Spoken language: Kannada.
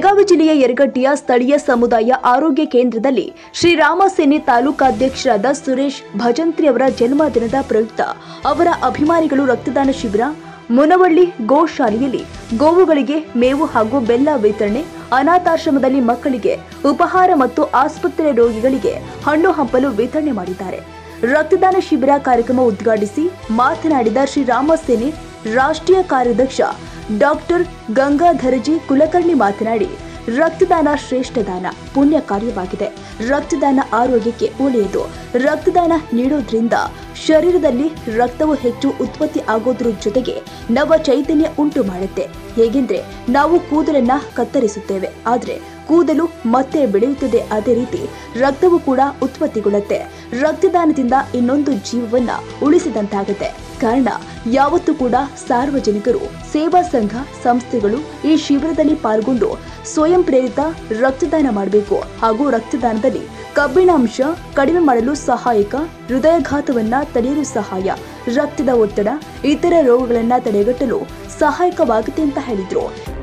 ಬೆಳಗಾವಿ ಜಿಲ್ಲೆಯ ಯರಗಟ್ಟಿಯ ಸ್ಥಳೀಯ ಸಮುದಾಯ ಆರೋಗ್ಯ ಕೇಂದ್ರದಲ್ಲಿ ಶ್ರೀರಾಮ ಸೇನೆ ತಾಲೂಕಾಧ್ಯಕ್ಷರಾದ ಸುರೇಶ್ ಭಜಂತ್ರಿ ಅವರ ಜನ್ಮದಿನದ ಪ್ರಯುಕ್ತ ಅವರ ಅಭಿಮಾನಿಗಳು ರಕ್ತದಾನ ಶಿಬಿರ ಮುನವಳ್ಳಿ ಗೋಶಾಲೆಯಲ್ಲಿ ಗೋವುಗಳಿಗೆ ಮೇವು ಹಾಗೂ ಬೆಲ್ಲ ವಿತರಣೆ ಅನಾಥಾಶ್ರಮದಲ್ಲಿ ಮಕ್ಕಳಿಗೆ ಉಪಹಾರ ಮತ್ತು ಆಸ್ಪತ್ರೆ ರೋಗಿಗಳಿಗೆ ಹಣ್ಣು ಹಂಪಲು ವಿತರಣೆ ಮಾಡಿದ್ದಾರೆ ರಕ್ತದಾನ ಶಿಬಿರ ಕಾರ್ಯಕ್ರಮ ಉದ್ಘಾಟಿಸಿ ಮಾತನಾಡಿದ ಶ್ರೀರಾಮ ಸೇನೆ ರಾಷ್ಟ್ರೀಯ ಕಾರ್ಯಾಧ್ಯಕ್ಷ ಡಾಕ್ಟರ್ ಗಂಗಾಧರಜಿ ಕುಲಕರ್ಣಿ ಮಾತನಾಡಿ ರಕ್ತದಾನ ಶ್ರೇಷ್ಠ ದಾನ ಪುಣ್ಯ ಕಾರ್ಯವಾಗಿದೆ ರಕ್ತದಾನ ಆರೋಗ್ಯಕ್ಕೆ ಒಳ್ಳೆಯದು ರಕ್ತದಾನ ನೀಡೋದ್ರಿಂದ ಶರೀರದಲ್ಲಿ ರಕ್ತವು ಹೆಚ್ಚು ಉತ್ಪತ್ತಿ ಆಗೋದ್ರ ಜೊತೆಗೆ ನವ ಚೈತನ್ಯ ಉಂಟು ಮಾಡುತ್ತೆ ಹೇಗೆಂದ್ರೆ ನಾವು ಕೂದಲನ್ನ ಕತ್ತರಿಸುತ್ತೇವೆ ಆದ್ರೆ ಕೂದಲು ಮತ್ತೆ ಬೆಳೆಯುತ್ತದೆ ಅದೇ ರೀತಿ ರಕ್ತವು ಕೂಡ ಉತ್ಪತ್ತಿಗೊಳ್ಳುತ್ತೆ ರಕ್ತದಾನದಿಂದ ಇನ್ನೊಂದು ಜೀವವನ್ನ ಉಳಿಸಿದಂತಾಗುತ್ತೆ ಕಾರಣ ಯಾವತ್ತೂ ಕೂಡ ಸಾರ್ವಜನಿಕರು ಸೇವಾ ಸಂಘ ಸಂಸ್ಥೆಗಳು ಈ ಶಿಬಿರದಲ್ಲಿ ಪಾಲ್ಗೊಂಡು ಸ್ವಯಂ ಪ್ರೇರಿತ ರಕ್ತದಾನ ಮಾಡಬೇಕು ಹಾಗೂ ರಕ್ತದಾನದಲ್ಲಿ ಕಬ್ಬಿಣಾಂಶ ಕಡಿಮೆ ಮಾಡಲು ಸಹಾಯಕ ಹೃದಯಘಾತವನ್ನ ತಡೆಯಲು ಸಹಾಯ ರಕ್ತದ ಒತ್ತಡ ಇತರ ರೋಗಗಳನ್ನ ತಡೆಗಟ್ಟಲು ಸಹಾಯಕವಾಗುತ್ತೆ ಅಂತ ಹೇಳಿದ್ರು